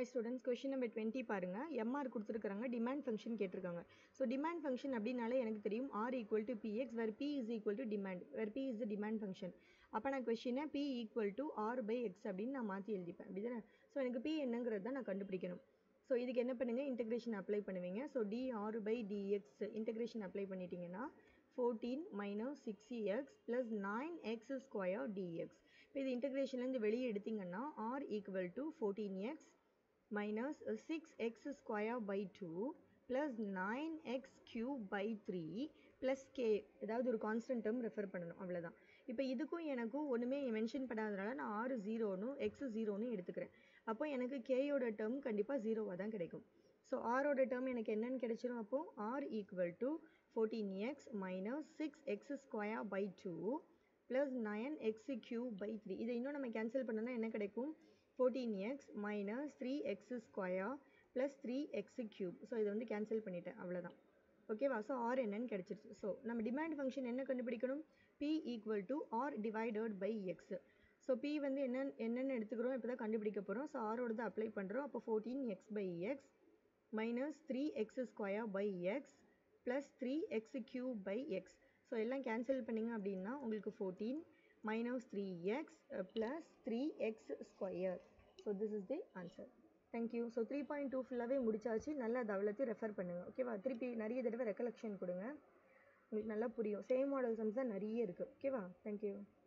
High students question number twenty பாருங்கள் MR கொடுத்துருக்காங்க demand function கேட்டிருக்காங்க ஸோ டிமாண்ட் ஃபங்க்ஷன் அப்படின்னாலே எனக்கு தெரியும் R equal to P X where P is equal to demand where P is the demand function அப்போ நான் கொஷினை P equal to R by X அப்படின்னு நான் மாற்றி எழுதிப்பேன் அப்படி தானே ஸோ எனக்கு பி என்னங்கிறது தான் நான் கண்டுபிடிக்கணும் ஸோ இதுக்கு என்ன பண்ணுங்கள் இன்டெகிரேஷன் அப்ளை பண்ணுவீங்க so D R by D X integration apply பண்ணிட்டீங்கன்னா fourteen minus six X plus nine X square D X இப்போ இது இன்டெகிரேஷன்லேருந்து வெளியே எடுத்திங்கன்னா R equal to fourteen X minus six X square by two plus nine X cube by three plus K ஏதாவது ஒரு constant term refer பண்ணணும் அவ்வளோதான் இப்போ இதுக்கும் எனக்கும் ஒன்றுமே மென்ஷன் பண்ணாதனால நான் ஆறு ஜீரோன்னு எக்ஸ் ஜீரோன்னு எடுத்துக்கிறேன் அப்போ எனக்கு கேயோட டேர்ம் கண்டிப்பாக ஜீரோவாக தான் கிடைக்கும் ஸோ ஆரோட டேர்ம் எனக்கு என்னென்னு கிடைச்சிரும் அப்போது R equal to fourteen X minus six X square by two plus nine X cube by three இதை இன்னும் நம்ம கேன்சல் பண்ணோன்னா என்ன கிடைக்கும் fourteen X minus three X square plus three X cube so இதை வந்து கேன்சல் பண்ணிட்டேன் அவ்வளோதான் ஓகேவா ஸோ ஆர் என்னன்னு கிடச்சிருச்சு ஸோ நம்ம டிமாண்ட் ஃபங்க்ஷன் என்ன கண்டுபிடிக்கணும் P equal to R divided by X so P வந்து என்ன என்னென்னு எடுத்துக்கிறோம் இப்போ தான் கண்டுபிடிக்க போகிறோம் ஸோ ஆரோட தான் அப்ளை பண்ணுறோம் அப்போ fourteen X by X minus three X square by X plus three X cube by X so எல்லாம் கேன்சல் பண்ணிங்க அப்படின்னா உங்களுக்கு fourteen minus 3x uh, plus 3x square. So this is the answer. Thank you. So 3.2 ஃபுல்லாகவே முடிச்சாச்சு நல்லா அதை அவ்வளோத்தையும் refer பண்ணுங்கள் ஓகேவா திருப்பி நிறைய தடவை ரெக்கலெக்ஷன் கொடுங்க உங்களுக்கு நல்லா புரியும் சேம் மாடல் சம்ஸ் தான் நிறைய இருக்குது ஓகேவா தேங்க்யூ